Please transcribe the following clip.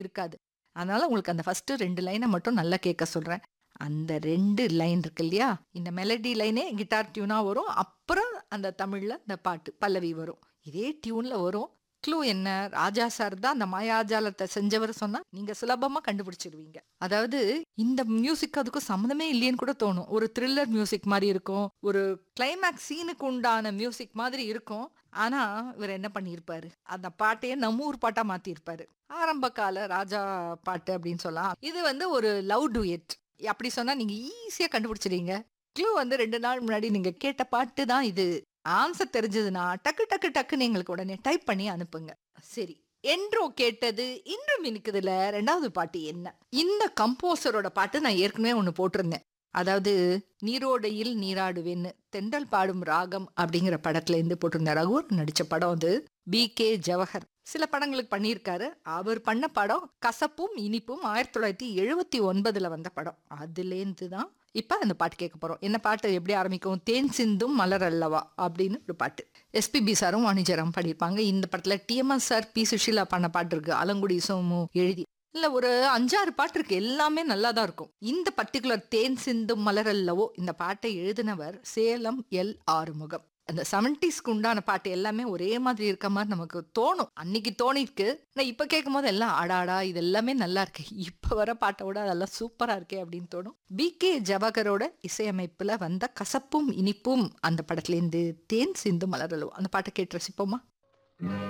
இருக்காது அதனால உங்களுக்கு அந்த ஃபர்ஸ்ட் ரெண்டு லைனை மட்டும் நல்லா கேட்க சொல்றேன் அந்த ரெண்டு லைன் இருக்கு இல்லையா இந்த மெலடி லைனே கிட்டார் டியூனா வரும் அப்புறம் அந்த தமிழ்ல இந்த பாட்டு பல்லவி வரும் இதே டியூன்ல வரும் க்ளூ என்ன ராஜா சார் தான் அந்த மாயாஜாலத்தை செஞ்சவர் சொன்னா நீங்க சுலபமா கண்டுபிடிச்சிருவீங்க அதாவது இந்த மியூசிக் அதுக்கும் சம்மந்தமே இல்லையேன்னு கூட தோணும் ஒரு த்ரில்லர் மியூசிக் மாதிரி இருக்கும் ஒரு கிளைமேக்ஸ் சீனுக்கு உண்டான மியூசிக் மாதிரி இருக்கும் ஆனா இவர் என்ன பண்ணியிருப்பாரு அந்த பாட்டையே நம்ம ஊர் பாட்டா மாத்திருப்பாரு ஆரம்ப கால ராஜா பாட்டு அப்படின்னு சொல்லலாம் இது வந்து ஒரு லவ் டுயட் அப்படி சொன்னா நீங்க ஈஸியா கண்டுபிடிச்சிடுவீங்க க்ளூ வந்து ரெண்டு நாள் முன்னாடி நீங்க கேட்ட பாட்டு தான் இது ஆன்சர் தெரிஞ்சதுன்னா டக்கு டக்கு டக்குன்னு எங்களுக்கு உடனே டைப் பண்ணி அனுப்புங்க சரி என்றோ கேட்டது இன்றும் இனிக்குதுல ரெண்டாவது பாட்டு என்ன இந்த கம்போசரோட பாட்டு நான் ஏற்கனவே ஒன்று போட்டிருந்தேன் அதாவது நீரோடையில் நீராடுவேன்னு தென்றல் பாடும் ராகம் அப்படிங்கிற படத்துல இருந்து போட்டிருந்த ரகுவர் நடிச்ச படம் அது பி கே ஜவஹர் சில படங்களுக்கு பண்ணியிருக்காரு அவர் பண்ண படம் கசப்பும் இனிப்பும் ஆயிரத்தி தொள்ளாயிரத்தி எழுபத்தி ஒன்பதுல வந்த படம் அதுலேருந்து தான் இப்ப அந்த பாட்டு கேட்க போறோம் என்ன பாட்டு எப்படி ஆரம்பிக்கும் தேன் சிந்தும் மலர் அல்லவா அப்படின்னு ஒரு பாட்டு எஸ்பிபி சாரும் வாணிஜரம் பாடியிருப்பாங்க இந்த படத்துல டிஎம்எஸ் சார் பி சுஷீலா பண்ண பாட்டு இருக்கு அலங்குடி சோமு எழுதி இல்ல ஒரு அஞ்சாறு பாட்டு இருக்கு எல்லாமே நல்லா தான் இருக்கும் இந்த பர்டிகுலர் தேன் சிந்தும் மலர் அல்லவோ இந்த பாட்டை எழுதினவர் சேலம் எல் ஆறுமுகம் அந்த செவன்டிஸ்க்கு உண்டான பாட்டு எல்லாமே ஒரே மாதிரி இருக்க மாதிரி நமக்கு தோணும் அன்னைக்கு தோணிருக்கு நான் இப்ப கேட்கும் போது எல்லாம் ஆடாடா இது எல்லாமே நல்லா இருக்கு இப்ப வர பாட்டோட அதெல்லாம் சூப்பரா இருக்கே அப்படின்னு தோணும் பி கே ஜவஹரோட இசையமைப்புல வந்த கசப்பும் இனிப்பும் அந்த படத்துல இருந்து தேன் சிந்து மலரலோ அந்த பாட்டை கேட்டு ரசிப்போமா